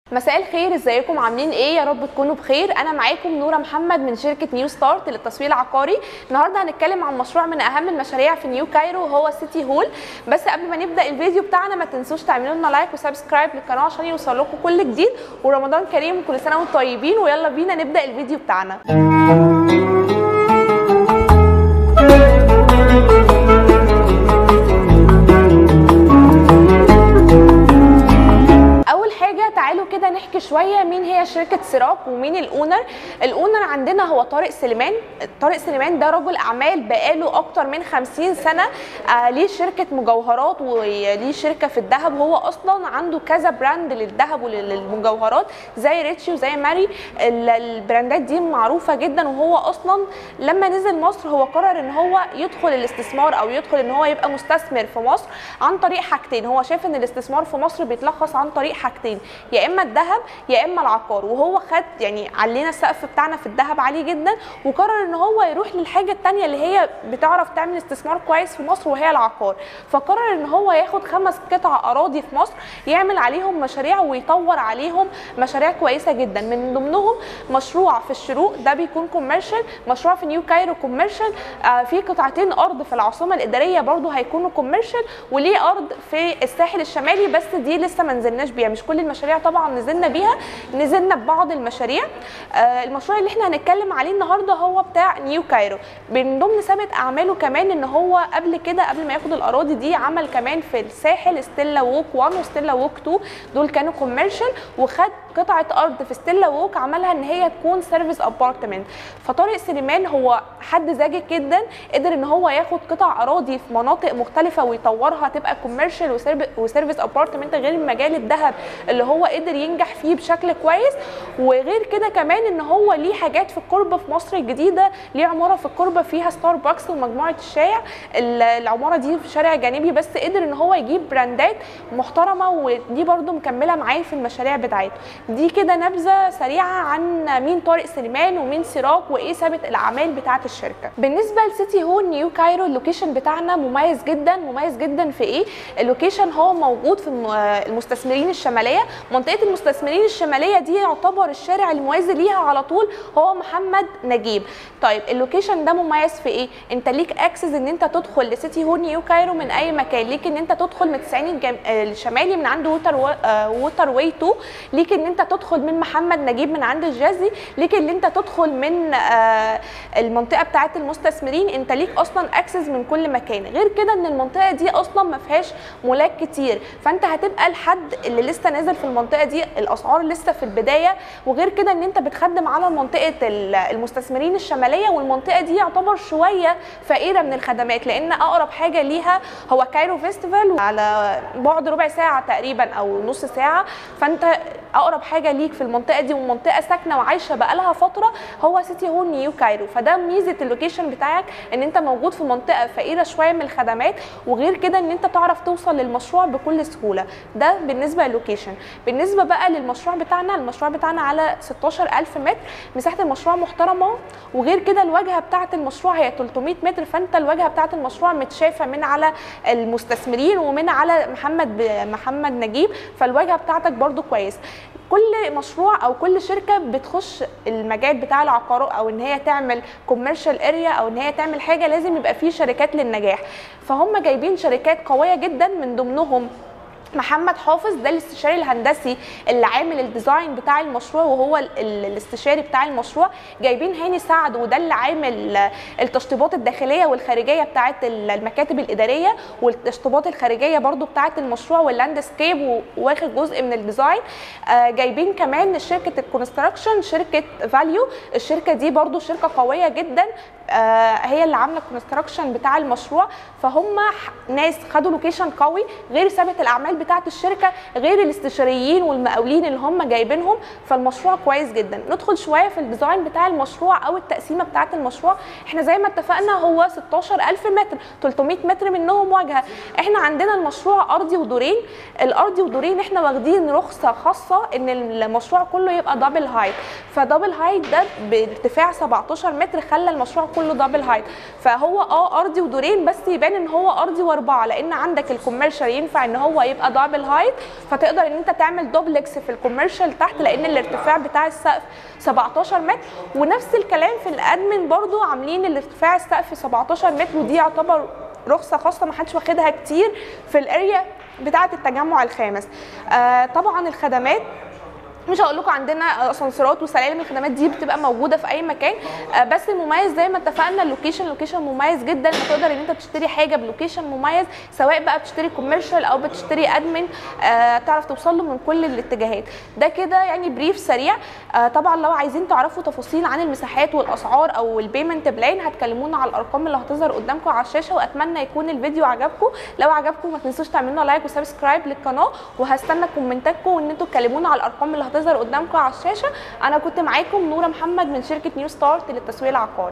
مساء الخير ازيكم عاملين ايه يا رب تكونوا بخير انا معاكم نوره محمد من شركه نيو ستارت للتسويق العقاري النهارده هنتكلم عن مشروع من اهم المشاريع في نيو كايرو وهو سيتي هول بس قبل ما نبدا الفيديو بتاعنا ما تنسوش تعملوا لنا لايك وسبسكرايب للقناه عشان يوصل لكم كل جديد ورمضان كريم كل سنه وانتم طيبين ويلا بينا نبدا الفيديو بتاعنا اول حاجه تعالوا كده نحكي شويه مين هي شركه سيراك ومين الاونر الاونر عندنا هو طارق سليمان طارق سليمان ده رجل اعمال بقاله اكتر من 50 سنه آه ليه شركه مجوهرات وليه شركه في الذهب هو اصلا عنده كذا براند للذهب وللمجوهرات زي ريتشي وزي ماري ال- البراندات دي معروفه جدا وهو اصلا لما نزل مصر هو قرر ان هو يدخل الاستثمار او يدخل ان هو يبقى مستثمر في مصر عن طريق حاجتين هو شايف ان الاستثمار في مصر بيتلخص عن طريق حاجتين يا اما الذهب يا اما العقار وهو خد يعني علينا السقف بتاعنا في الذهب عالي جدا وقرر ان هو يروح للحاجه الثانيه اللي هي بتعرف تعمل استثمار كويس في مصر وهي العقار فقرر ان هو ياخد خمس قطع اراضي في مصر يعمل عليهم مشاريع ويطور عليهم مشاريع كويسه جدا من ضمنهم مشروع في الشروق ده بيكون كوميرشال مشروع في نيو كايرو كوميرشال آه في قطعتين ارض في العاصمه الاداريه برضو هيكونوا كوميرشال وليه ارض في الساحل الشمالي بس دي لسه ما نزلناش بيها مش كل المشاريع طبعا نزلنا بيها نزلنا ببعض المشاريع آه المشروع اللي احنا هنتكلم عليه النهارده هو بتاع نيو كايرو من ضمن سابق اعماله كمان ان هو قبل كده قبل ما ياخد الاراضي دي عمل كمان في الساحل ستيلا ووك 1 وستيلا ووك 2 دول كانوا كوميرشال وخد قطعه ارض في ستيلا ووك عملها ان هي تكون سيرفيس ابارتمنت فطارق سليمان هو حد ذكي جدا قدر ان هو ياخد قطع اراضي في مناطق مختلفه ويطورها تبقى كوميرشال وسيرفيس ابارتمنت غير مجال الذهب اللي هو قدر ينجح فيه بشكل كويس وغير كده كمان ان هو ليه حاجات في القرب في مصر الجديده ليه عماره في القرب فيها ستاربكس ومجموعه الشايع العماره دي في شارع جانبي بس قدر ان هو يجيب براندات محترمه ودي برده مكمله معاه في المشاريع بتاعته دي كده نبذه سريعه عن مين طارق سليمان ومين سيراك وايه ثابت الاعمال بتاعه الشركه بالنسبه لسيتي هول نيو كايرو اللوكيشن بتاعنا مميز جدا مميز جدا في ايه اللوكيشن هو موجود في المستثمرين الشماليه منطقه المستثمرين الشماليه دي يعتبر الشارع الموازي ليها على طول هو محمد نجيب طيب اللوكيشن ده مميز في ايه انت ليك اكسس ان انت تدخل لسيتي هول نيو كايرو من اي مكان ليك ان انت تدخل من التسعين الجم... الشمالي من عند ووتر و... آه ووتر واي 2 ليك ان انت تدخل من محمد نجيب من عند الجازي ليك ان انت تدخل من آه المنطقه بتاعه المستثمرين انت ليك اصلا اكسس من كل مكان غير كده ان المنطقه دي اصلا ما فيهاش مولات كتير فانت هتبقى الحد اللي لسه نازل في المنطقه دي الاسعار لسه في البدايه وغير كده ان انت بتخدم على منطقه المستثمرين الشماليه والمنطقه دي يعتبر شويه فقيره من الخدمات لان اقرب حاجه ليها هو كايرو فيستيفال على بعد ربع ساعه تقريبا او نص ساعه فانت اقرب حاجه ليك في المنطقه دي ومنطقه ساكنه وعايشه بقالها فتره هو سيتي هول نيو كايرو فده ميزه اللوكيشن بتاعك ان انت موجود في منطقه فقيره شويه من الخدمات وغير كده ان انت تعرف توصل للمشروع بكل سهوله ده بالنسبه للوكيشن بالنسبه بقى للمشروع بتاعنا المشروع بتاعنا على 16000 متر مساحه المشروع محترمه وغير كده الواجهه بتاعه المشروع هي 300 متر فانت الواجهه بتاعه المشروع متشافه من على المستثمرين ومن على محمد محمد نجيب فالواجهه بتاعتك برده كويس كل مشروع او كل شركه بتخش المجال بتاع العقار او ان هي تعمل كوميرشال اريا او ان هي تعمل حاجه لازم يبقى فيه شركات للنجاح فهم جايبين شركات قويه جدا من ضمنهم محمد حافظ ده الاستشاري الهندسي اللي عامل الديزاين بتاع المشروع وهو الاستشاري بتاع المشروع جايبين هاني سعد وده اللي عامل التشطيبات الداخليه والخارجيه بتاعه المكاتب الاداريه والتشطيبات الخارجيه برده بتاعه المشروع واللاندسكيب واخد جزء من الديزاين جايبين كمان شركه الكونستراكشن شركه فاليو الشركه دي برده شركه قويه جدا هي اللي عامله الكونستراكشن بتاع المشروع فهم ناس خدوا لوكيشن قوي غير ثابت الاعمال بتاعه الشركه غير الاستشاريين والمقاولين اللي هم جايبينهم فالمشروع كويس جدا ندخل شويه في الديزاين بتاع المشروع او التقسيمه بتاعه المشروع احنا زي ما اتفقنا هو 16000 متر 300 متر منهم واجهه احنا عندنا المشروع ارضي ودورين الارضي ودورين احنا واخدين رخصه خاصه ان المشروع كله يبقى دبل هايت فدبل هايت ده بارتفاع 17 متر خلى المشروع كله دبل هايت فهو اه ارضي ودورين بس يبان ان هو ارضي واربعه لان عندك الكوميرشال ينفع ان هو يبقى دبل هايت فتقدر ان انت تعمل دوبلكس في الكوميرشال تحت لان الارتفاع بتاع السقف 17 متر ونفس الكلام في الادمن برضو عاملين الارتفاع السقف 17 متر ودي يعتبر رخصه خاصه ما حدش واخدها كتير في الاريا بتاعه التجمع الخامس آه طبعا الخدمات مش هقول لكم عندنا اسانسيرات وسلالم الخدمات دي بتبقى موجوده في اي مكان آه، بس المميز زي ما اتفقنا اللوكيشن لوكيشن مميز جدا هتقدر ان انت تشتري حاجه بلوكيشن مميز سواء بقى بتشتري كوميرشال او بتشتري ادمن آه، تعرف توصل له من كل الاتجاهات ده كده يعني بريف سريع آه، طبعا لو عايزين تعرفوا تفاصيل عن المساحات والاسعار او البيمنت بلان هتكلمونا على الارقام اللي هتظهر قدامكم على الشاشه واتمنى يكون الفيديو عجبكم لو عجبكم ما تنسوش تعملوا لايك وسبسكرايب للقناه وهستنى كومنتاتكم وان انتوا تكلمونا على الارقام اللي هتظهر قدامكم على الشاشه انا كنت معاكم نوره محمد من شركه نيو ستارت للتسويق العقاري